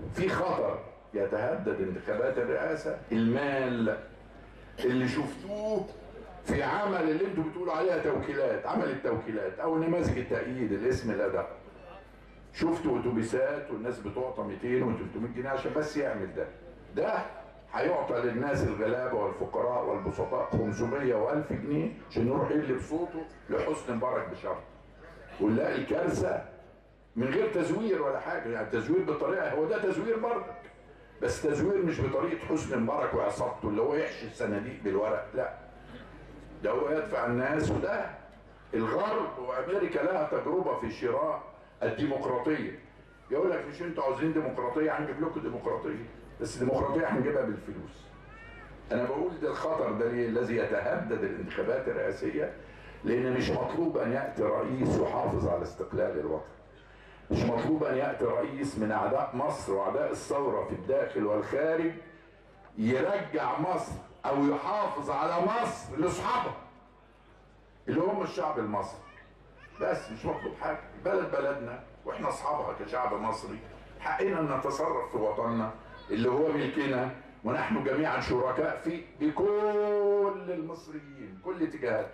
في خطر يتهدد انتخابات الرئاسة المال اللي شفتوه في عمل اللي انتوا بتقولوا عليها توكيلات عمل التوكيلات او نماذج التأييد الاسم الاداء شفتوا اتوبيسات والناس بتعطى 200 و300 جنيه عشان بس يعمل ده ده هيعطى للناس الغلابه والفقراء والبسطاء 500 و1000 جنيه عشان يروح يدلي بصوته لحسن مبارك بشرط ونلاقي الكارثه من غير تزوير ولا حاجه يعني تزوير بطريقه هو ده تزوير برضك بس تزوير مش بطريقه حسن مبارك وعصابته اللي هو يحشي الصناديق بالورق لا ده هو يدفع الناس وده الغرب وامريكا لها تجربه في شراء الديمقراطيه يقول لك مش انتوا عاوزين ديمقراطيه هنجيب لكم ديمقراطيه بس ديمقراطيه هنجيبها بالفلوس انا بقول ده الخطر ده ليه الذي يتهدد الانتخابات الرئاسيه لان مش مطلوب ان ياتي رئيس يحافظ على استقلال الوطن مش مطلوب ان ياتي رئيس من اعداء مصر واعداء الثوره في الداخل والخارج يرجع مصر او يحافظ على مصر لاصحابها اللي هم الشعب المصري بس مش مطلوب حاجه البلد بلدنا واحنا اصحابها كشعب مصري حقنا ان نتصرف في وطننا اللي هو ملكنا ونحن جميعا شركاء فيه بكل المصريين كل اتجاهاتهم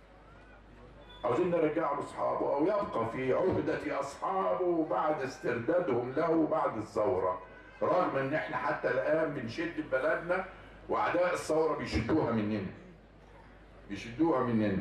عاوزين نرجعه لاصحابه او يبقى في عهدة اصحابه بعد استردادهم له بعد الثورة رغم ان احنا حتى الان بنشد بلدنا واعداء الثورة بيشدوها مننا بيشدوها مننا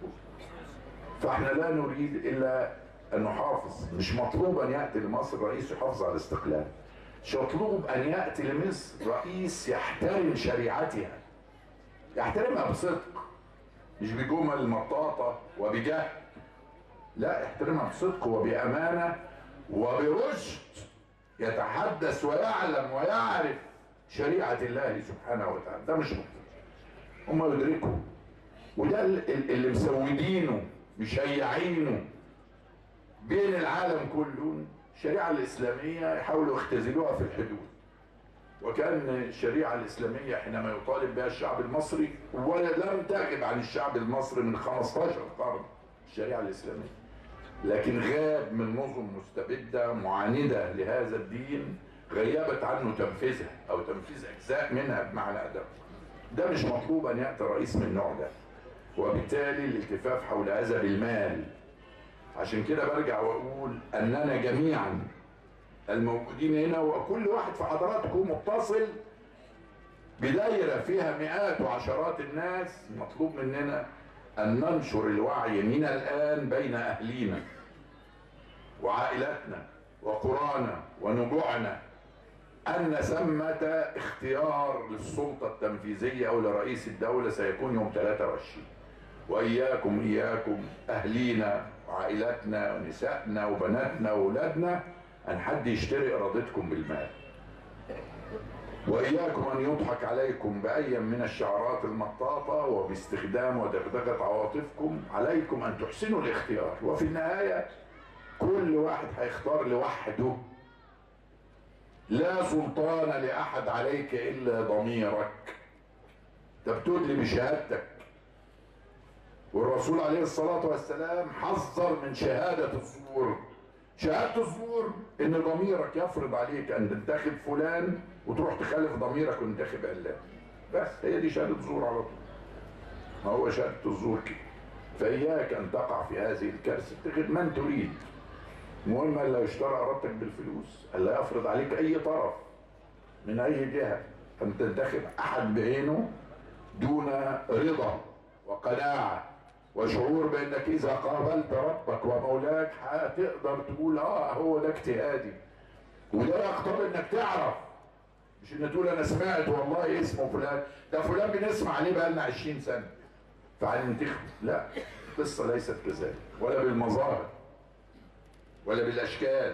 فاحنا لا نريد الا ان نحافظ مش مطلوب ان ياتي لمصر رئيس يحافظ على الاستقلال مش مطلوب ان ياتي لمصر رئيس يحترم شريعتها يحترمها بصدق مش بجمل مطاطة وبجهل لا يحترمها بصدق وبأمانة وبرشد يتحدث ويعلم ويعرف شريعة الله سبحانه وتعالى ده مش مطلوب هم يدركوا وده اللي مسودينه مشيعينه بين العالم كله الشريعة الإسلامية يحاولوا يختزلوها في الحدود وكان الشريعة الإسلامية حينما يطالب بها الشعب المصري ولم تغب عن الشعب المصري من 15 قرن الشريعة الإسلامية لكن غاب من نظم مستبدة معاندة لهذا الدين غيبت عنه تنفيذها أو تنفيذ أجزاء منها بمعنى أدب ده مش مطلوب أن يأتي رئيس من النوع ده وبالتالي الالتفاف حول هذا بالمال عشان كده برجع واقول اننا جميعا الموجودين هنا وكل واحد في حضراتكم متصل بدايره فيها مئات وعشرات الناس مطلوب مننا ان ننشر الوعي من الان بين اهلينا وعائلاتنا وقرانا ونبوعنا ان ثمه اختيار للسلطه التنفيذيه او لرئيس الدوله سيكون يوم 23 واياكم اياكم اهلينا وعائلاتنا ونسائنا وبناتنا واولادنا ان حد يشتري ارادتكم بالمال واياكم ان يضحك عليكم باي من الشعارات المطاطه وباستخدام ودغدغه عواطفكم عليكم ان تحسنوا الاختيار وفي النهايه كل واحد هيختار لوحده لا سلطان لاحد عليك الا ضميرك انت بتدلي بشهادتك والرسول عليه الصلاة والسلام حذر من شهادة الزور شهادة الزور ان ضميرك يفرض عليك ان تنتخب فلان وتروح تخالف ضميرك وتنتخب علان بس هي دي شهادة زور على طول ما هو شهادة الزور كده فإياك أن تقع في هذه الكارثة اتخذ من تريد المهم ألا يشترى إرادتك بالفلوس ألا يفرض عليك أي طرف من أي جهة أن تنتخب أحد بعينه دون رضا وقناعة وشعور بانك اذا قابلت ربك ومولاك هتقدر تقول اه هو ده اجتهادي وده يقتضي انك تعرف مش ان تقول انا سمعت والله اسمه فلان ده فلان بنسمع عليه بقالنا 20 سنه فهننتخبه لا القصه ليست كذلك ولا بالمظاهر ولا بالاشكال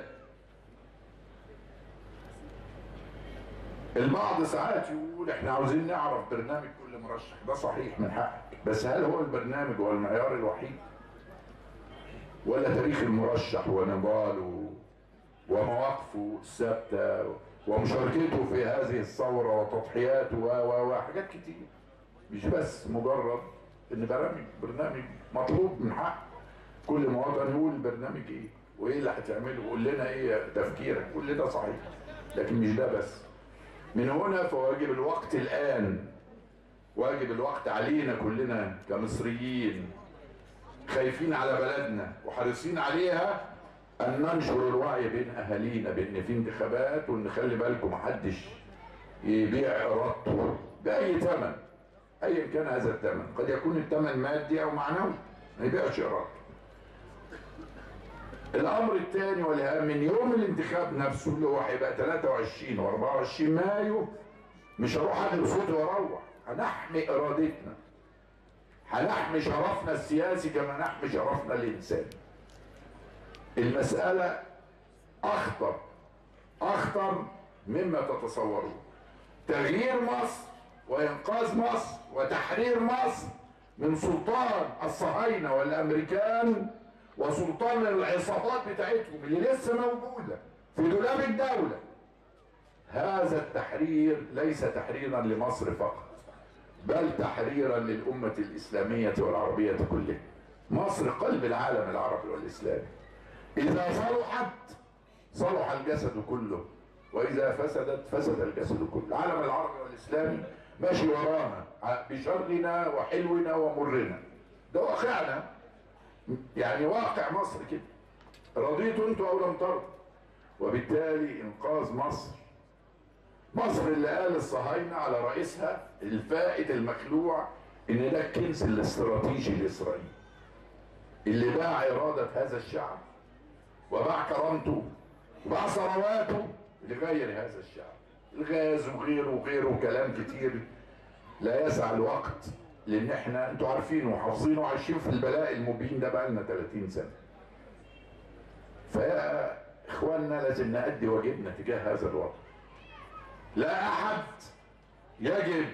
البعض ساعات يقول احنا عاوزين نعرف برنامج كل مرشح ده صحيح من حقك بس هل هو البرنامج هو المعيار الوحيد ولا تاريخ المرشح ونضاله ومواقفه الثابته ومشاركته في هذه الثوره وتضحياته و وحاجات كتير مش بس مجرد ان برنامج برنامج مطلوب من حق كل مواطن يقول البرنامج ايه وايه اللي هتعمله قول لنا ايه تفكيرك كل ده صحيح لكن مش ده بس من هنا فواجب الوقت الآن واجب الوقت علينا كلنا كمصريين خايفين على بلدنا وحريصين عليها أن ننشر الوعي بين أهالينا بأن في انتخابات وأن خلي بالكم محدش يبيع إرادته بأي ثمن أيا كان هذا الثمن قد يكون الثمن مادي أو معنوي ما يبيعش إرادته الامر الثاني والاهم من يوم الانتخاب نفسه اللي هو هيبقى 23 و24 مايو مش هروح اخد صوتي واروح هنحمي ارادتنا هنحمي شرفنا السياسي كما نحمي شرفنا الانساني المسألة أخطر أخطر مما تتصورون تغيير مصر وإنقاذ مصر وتحرير مصر من سلطان الصهاينة والأمريكان وسلطان العصابات بتاعتهم اللي لسه موجودة في دولاب الدولة هذا التحرير ليس تحريرا لمصر فقط بل تحريرا للأمة الإسلامية والعربية كلها مصر قلب العالم العربي والإسلامي إذا صلحت صلح الجسد كله وإذا فسدت فسد الجسد كله العالم العربي والإسلامي ماشي ورانا بشرنا وحلونا ومرنا ده واقعنا يعني واقع مصر كده رضيتوا انتوا او لم ترضوا وبالتالي انقاذ مصر مصر اللي قال الصهاينة على رئيسها الفائد المخلوع ان ده الكنز الاستراتيجي لاسرائيل اللي باع ارادة هذا الشعب وباع كرامته وباع ثرواته لغير هذا الشعب الغاز وغيره وغيره كلام كتير لا يسع الوقت لان احنا انتوا عارفين وحافظين وعايشين في البلاء المبين ده بقالنا 30 سنه فيا اخواننا لازم نأدي واجبنا تجاه هذا الوضع لا احد يجب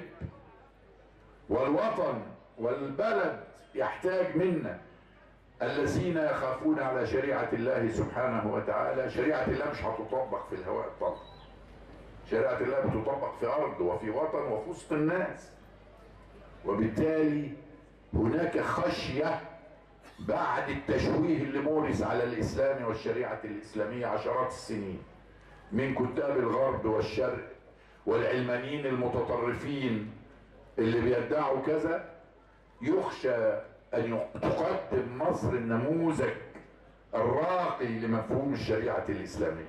والوطن والبلد يحتاج منا الذين يخافون على شريعة الله سبحانه وتعالى شريعة الله مش هتطبق في الهواء الطلق شريعة الله بتطبق في أرض وفي وطن وفي وسط الناس وبالتالي هناك خشية بعد التشويه اللي مورس على الإسلام والشريعة الإسلامية عشرات السنين من كتاب الغرب والشرق والعلمانيين المتطرفين اللي بيدعوا كذا يخشى أن تقدم مصر النموذج الراقي لمفهوم الشريعة الإسلامية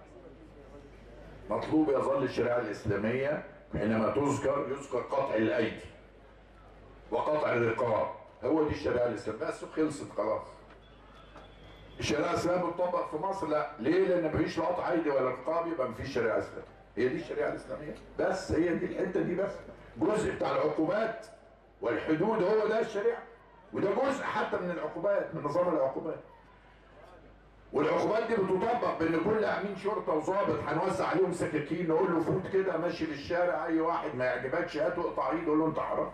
مطلوب يظل الشريعة الإسلامية حينما تذكر يذكر قطع الأيدي وقطع الرقاب هو دي الشريعة الإسلامية بس خلصت خلاص الشريعة الإسلامية بتطبق في مصر لا ليه لأن مفيش لا قطع أيدي ولا رقاب يبقى مفيش شريعة إسلامية هي دي الشريعة الإسلامية بس هي دي الحتة دي بس جزء بتاع العقوبات والحدود هو ده الشريعة وده جزء حتى من العقوبات من نظام العقوبات والعقوبات دي بتطبق بان كل امين شرطه وظابط هنوزع عليهم سكاكين نقول له فوت كده ماشي في الشارع اي واحد ما يعجبكش هاته اقطع ايده قول له انت حرام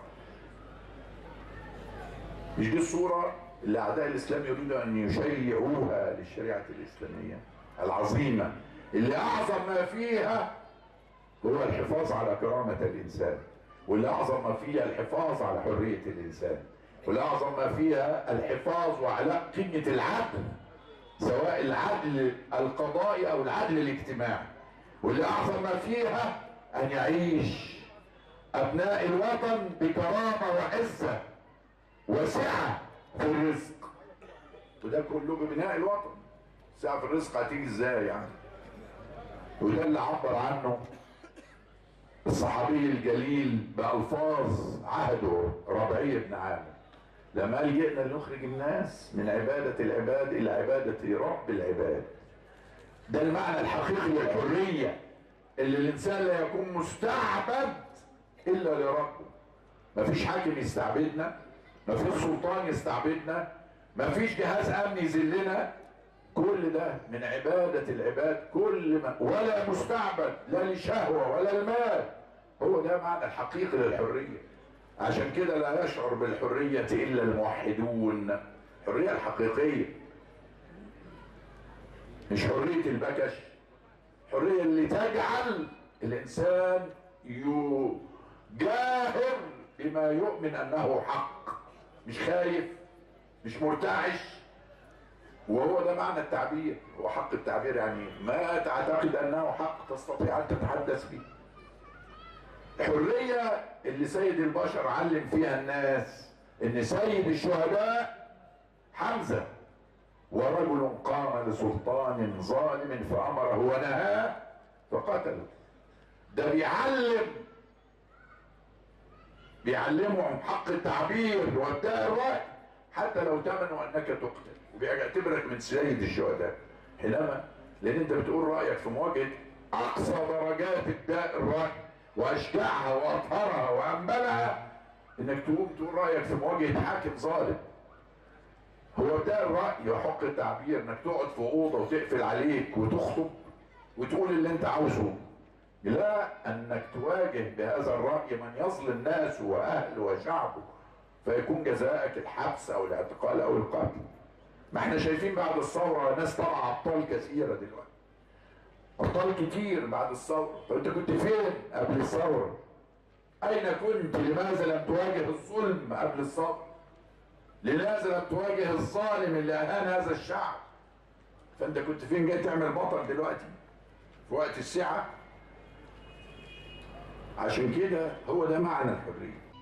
مش دي الصوره اللي اعداء الاسلام يريدوا ان يشيعوها للشريعه الاسلاميه العظيمه اللي اعظم ما فيها هو الحفاظ على كرامه الانسان واللي اعظم ما فيها الحفاظ على حريه الانسان واللي اعظم ما فيها الحفاظ وعلى قيمه العدل سواء العدل القضائي او العدل الاجتماعي واللي اعظم ما فيها ان يعيش ابناء الوطن بكرامه وعزه وسعه في الرزق وده كله ببناء الوطن سعه في الرزق هتيجي ازاي يعني وده اللي عبر عنه الصحابي الجليل بألفاظ عهده ربعي بن عامر لما قال جئنا لنخرج الناس من عبادة العباد إلى عبادة رب العباد ده المعنى الحقيقي للحرية اللي الإنسان لا يكون مستعبد إلا لربه مفيش حاكم يستعبدنا مفيش سلطان يستعبدنا مفيش جهاز أمني يذلنا كل ده من عبادة العباد كل ما ولا مستعبد لا لشهوة ولا المال هو ده معنى الحقيقي للحرية عشان كده لا يشعر بالحرية إلا الموحدون الحرية الحقيقية مش حرية البكش حرية اللي تجعل الإنسان يجاهر بما يؤمن أنه حق مش خايف مش مرتعش وهو ده معنى التعبير هو حق التعبير يعني ما تعتقد انه حق تستطيع ان تتحدث به الحرية اللي سيد البشر علم فيها الناس ان سيد الشهداء حمزة ورجل قام لسلطان ظالم فأمره ونهاه فقتله ده بيعلم بيعلمهم حق التعبير وابداء الرأي حتى لو تمنوا انك تقتل وبيعتبرك من سيد الشهداء حينما لان انت بتقول رايك في مواجهه اقصى درجات ابداء الراي واشجعها واطهرها وانبلها انك تقوم تقول رايك في مواجهه حاكم ظالم هو ده الراي وحق التعبير انك تقعد في اوضه وتقفل عليك وتخطب وتقول اللي انت عاوزه لا انك تواجه بهذا الراي من يظلم ناسه واهله وشعبه فيكون جزاءك الحبس او الاعتقال او القتل ما احنا شايفين بعد الثوره ناس طالعه ابطال كثيره دلوقتي ابطال كتير بعد الثوره طب انت كنت فين قبل الثوره اين كنت لماذا لم تواجه الظلم قبل الثوره لماذا لم تواجه الظالم اللي اهان هذا الشعب فانت كنت فين جاي تعمل بطل دلوقتي في وقت السعه عشان كده هو ده معنى الحريه